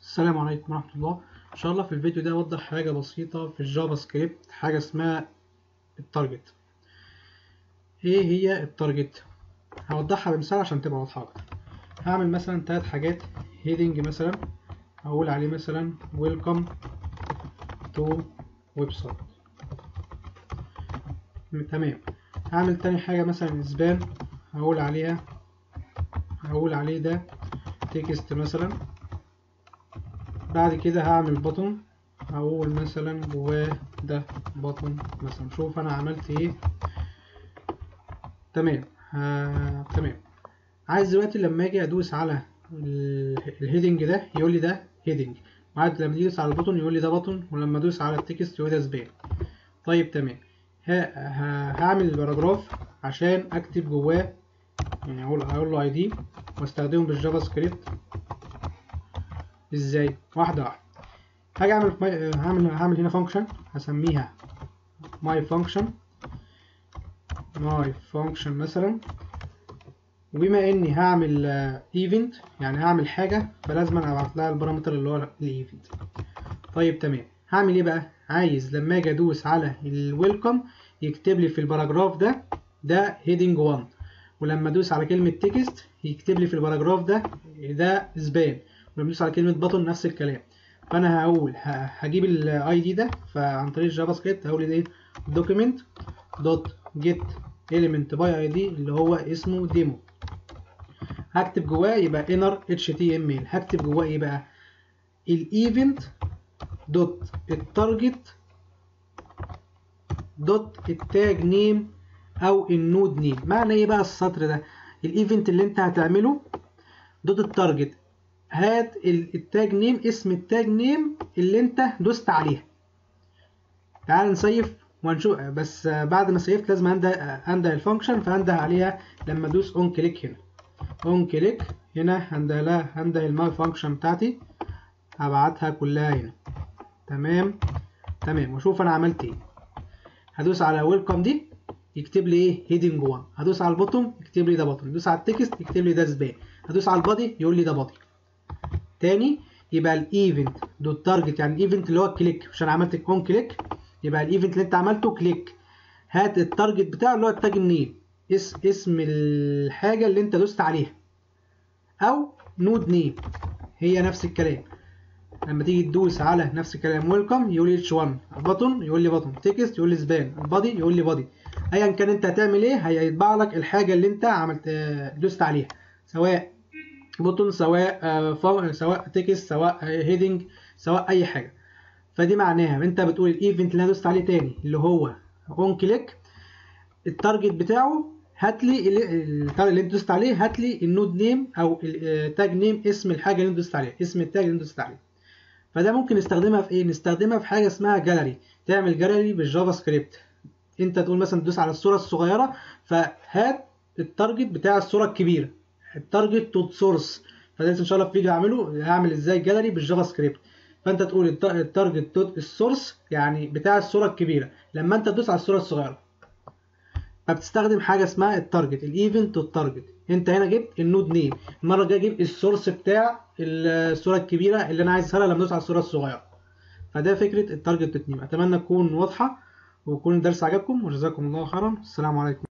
السلام عليكم ورحمة الله إن شاء الله في الفيديو ده أوضح حاجة بسيطة في الجافا سكريبت حاجة اسمها التارجت إيه هي التارجت؟ هوضحها بمثال عشان تبقى واضحة أكتر هعمل مثلا تلات حاجات هيدنج مثلا هقول عليه مثلا ويلكم تو ويب سايت تمام هعمل تاني حاجة مثلا اسبان هقول عليها هقول عليه ده تكست مثلا بعد كده هعمل بطن هقول مثلا جواه ده بطن مثلا شوف انا عملت ايه تمام ها... تمام عايز دلوقتي لما اجي ادوس على الهيدنج ده يقول لي ده هيدنج وبعد لما ادوس على البطن يقول لي ده بطن ولما ادوس على التكست يقول لي ده سبان طيب تمام ها... ها... هعمل باراجراف عشان اكتب جواه يعني هقول هقول له اي دي واستخدمه بالجافا سكريبت ازاي واحده واحده هاجي اعمل هعمل هعمل هنا فانكشن هسميها my function my function مثلا وبما اني هعمل ايفنت يعني هعمل حاجه فلازم ابعت لها البارامتر اللي هو الايفنت طيب تمام هعمل ايه بقى عايز لما اجي ادوس على الويلكم يكتب لي في الباراجراف ده ده هيدنج 1 ولما ادوس على كلمه تكست يكتب لي في الباراجراف ده ده سبان ولما ادوس على كلمه بطن نفس الكلام فانا هقول هجيب الاي دي ده فعن طريق الجافا سكريبت هقول ايه دوكيمنت دوت جيت element باي اي دي اللي هو اسمه ديمو هكتب جواه يبقى inner html هكتب جواه ايه بقى الايفنت دوت التارجت دوت التاج نيم او النود نيم معنى ايه بقى السطر ده الايفنت اللي انت هتعمله دوت التارجت هات التاج نيم اسم التاج نيم اللي انت دوست عليها تعال نسيف وهنشوف بس بعد ما سيفت لازم انده انده الفانكشن فانده عليها لما ادوس اون كليك هنا اون كليك هنا هنده لها هنده الماي فانكشن بتاعتي هبعتها كلها هنا تمام تمام واشوف انا عملت ايه هدوس على ويلكم دي يكتب لي ايه هيدنج 1 هدوس على البوتوم يكتب لي ده بوتوم هدوس على التكست يكتب لي ده سبان هدوس على البادي يقول لي ده بادي تاني يبقى الايفنت دوت تارجت يعني الايفنت اللي هو كليك عشان عملت اون كليك يبقى الايفنت اللي انت عملته كليك هات التارجت بتاعه اللي هو التاج النيم اسم اسم الحاجه اللي انت دوست عليها او نود نيم هي نفس الكلام لما تيجي تدوس على نفس الكلام ويلكم يقول لي اتش 1 بطن يقول لي بطن تكست يقول لي سبان البادي يقول لي بادي ايا كان انت هتعمل ايه هيطبع لك الحاجه اللي انت عملت دوست عليها سواء بوتون سواء آه سواء تكست سواء هيدنج سواء اي حاجه فدي معناها انت بتقول الايفنت اللي انا دوست عليه تاني اللي هو اون كليك التارجت بتاعه هات لي اللي انت دوست عليه هات لي النود نيم او التاج نيم اسم الحاجه اللي انت دوست عليها اسم التاج اللي انت دوست عليه فده ممكن نستخدمها في ايه نستخدمها في حاجه اسمها جاليري تعمل جاليري بالجافا سكريبت انت تقول مثلا تدوس على الصوره الصغيره فهات التارجت بتاع الصوره الكبيره التارجت تو سورس فده ان شاء الله في فيديو هعمله هعمل ازاي جاليري بالجافا سكريبت فانت تقول التارجت تو السورس يعني بتاع الصوره الكبيره لما انت تدوس على الصوره الصغيره فبتستخدم حاجه اسمها التارجت الايفنت والتارجت انت هنا جبت النود نيم المره الجايه جيب السورس بتاع الصوره الكبيره اللي انا عايز اسهلها لما ادوس على الصوره الصغيره فده فكره التارجت تتنيم اتمنى تكون واضحه ويكون الدرس عجبكم وجزاكم الله خيرا السلام عليكم